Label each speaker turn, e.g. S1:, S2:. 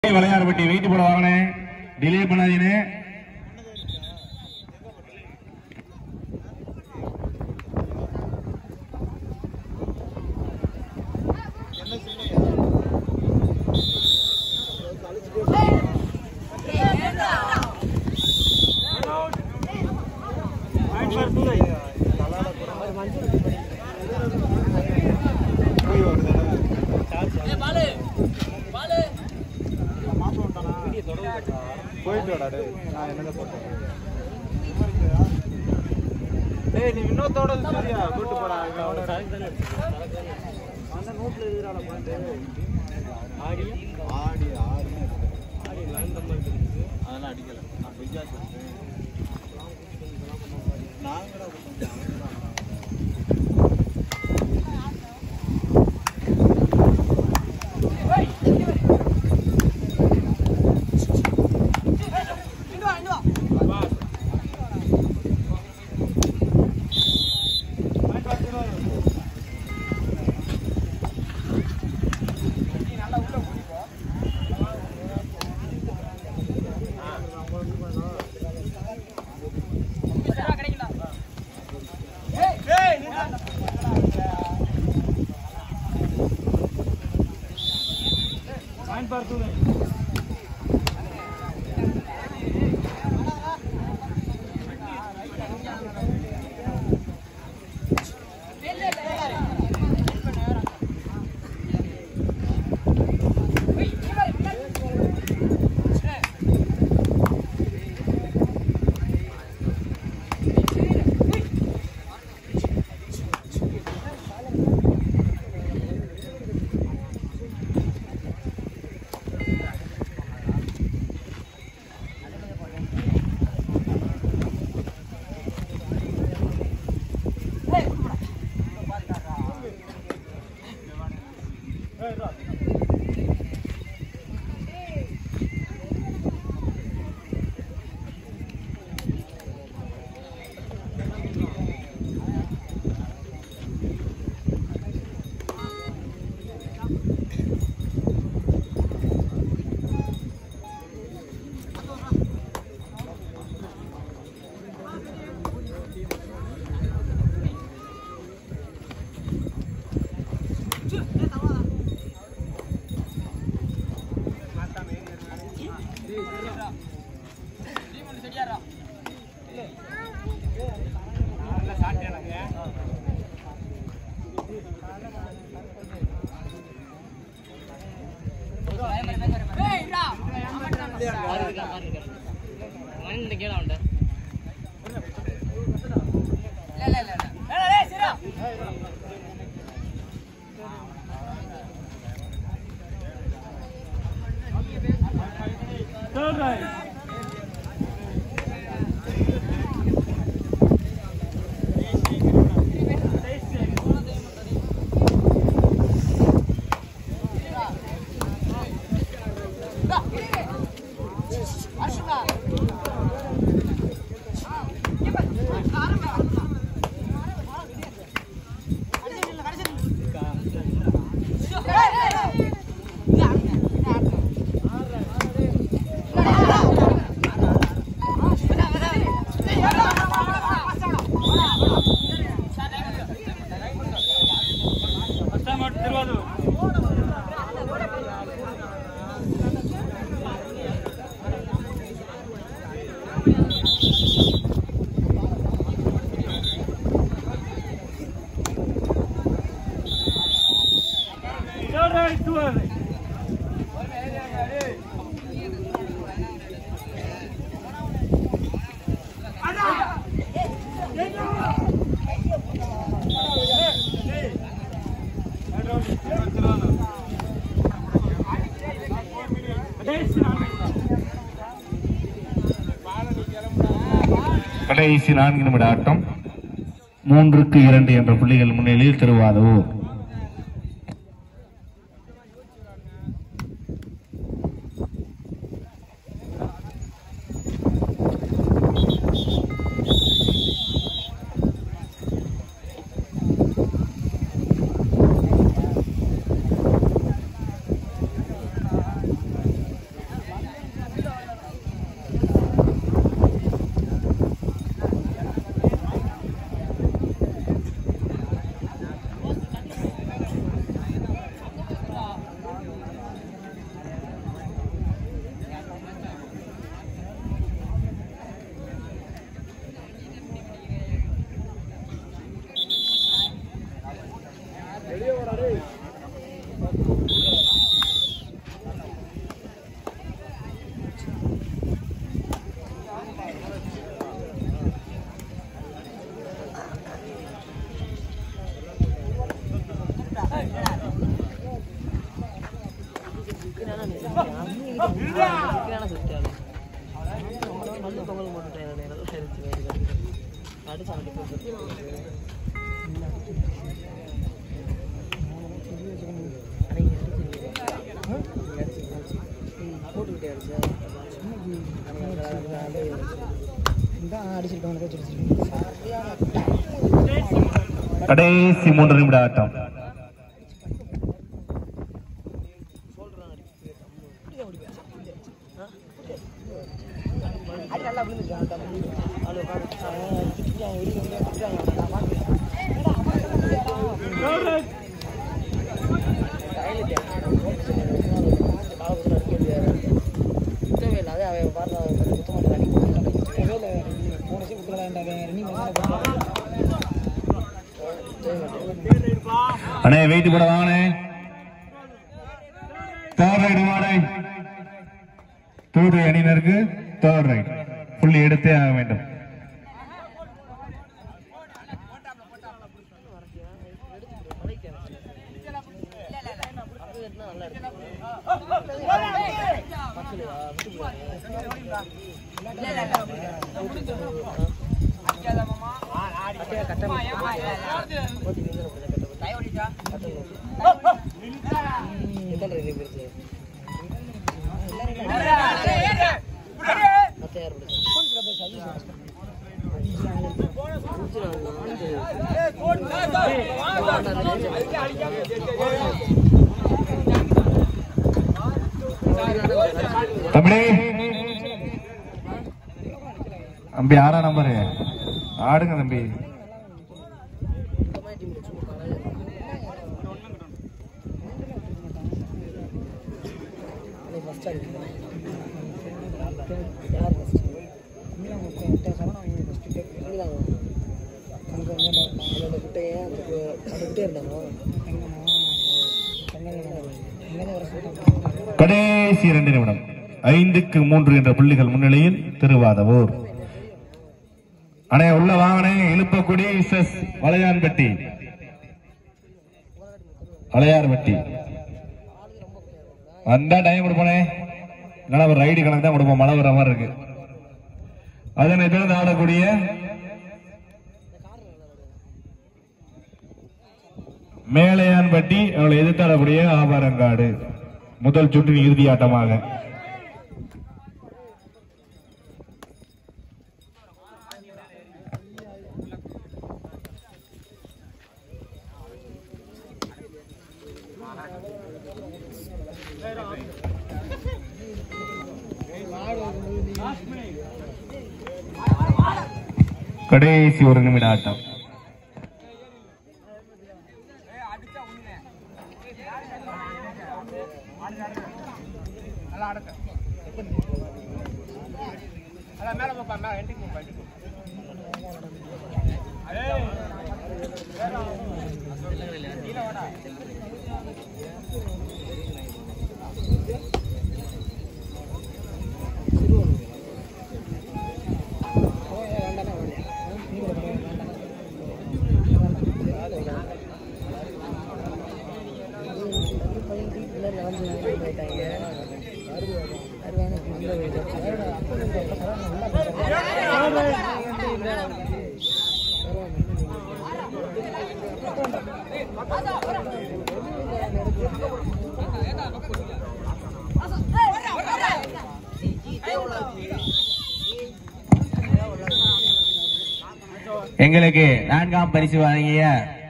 S1: வளையார்பட்டி wait போட வாங்கினே delay பண்ணாதீனே
S2: போயிட்டு வாடா டேய் நான் என்னங்க சொல்றேன் டேய் நீ வினோத்தோட சரியா கூட்டு போடா இவன் அவனோட அந்த நோட்ல இருக்கிறாள பாட்டு ஆடி ஆடி ஆடி ஆடி லைன் நம்பர் இருக்கு அதெல்லாம் அடிக்கல நான் பொய்யா சொல்றேன் நாங்கடா கடைசி நான்கு நிமிட ஆட்டம் மூன்றுக்கு இரண்டு என்ற புள்ளிகள் முன்னிலையில் திருவாதூர்
S3: சிக்கலான சுத்தியாளு வந்து பொங்கல் போட்டுட்டேன் நல்லா இருந்துச்சு வேறு அடிச்சு அடிச்சு போட்டுக்கிட்டே அடிச்சு
S1: கடைசி மூன்று நிமிட ஆட்டம்
S3: அடி நல்லா விழுந்துச்சு அந்த ஆளு தேவையில்லாத அவன் பாருங்க குத்தமாக
S1: அண்ணே வெயிட் போட வாங்கண்ணே தேர்ட் ரைடு வாடை தூது அணியினருக்கு தேர்ட் ரைட் புள்ளி எடுத்தே ஆக வேண்டும்
S3: எத்தனை ரெண்டு பேருக்கு மத்த யார்
S1: தம்பி தம்பி ஆறாம் நம்பரு ஆடுங்க தம்பி
S3: ஃபர்ஸ்ட் யார் ஃபர்ஸ்ட் அந்த குட்டையே அந்த கு- அந்த குட்டையே இருந்தானோ
S1: கடைசி இரண்டு நிமிடம் ஐந்துக்கு மூன்று என்ற புள்ளிகள் முன்னிலையில் திருவாதவூர் அண்ணே உள்ள வாங்கனே இழுப்பக்குடி விசஸ் வளையான்பட்டி வளையார்பட்டி வந்தா டைம் கொடுப்போனே இல்லைன்னா ஒரு ரைடு கணக்கு தான் கொடுப்போம் மழை வர மாதிரி இருக்கு அதனை தொடர்ந்து ஆடக்கூடிய மேலையான்பட்டி அவளை எதிர்த்தாடக்கூடிய ஆபாரங்காடு முதல் சுற்றின் இறுதி ஆட்டமாக கடைசி ஒரு நிமிட ஆட்டம்
S4: எங்களுக்கு நான்காம் பரிசு வழங்கிய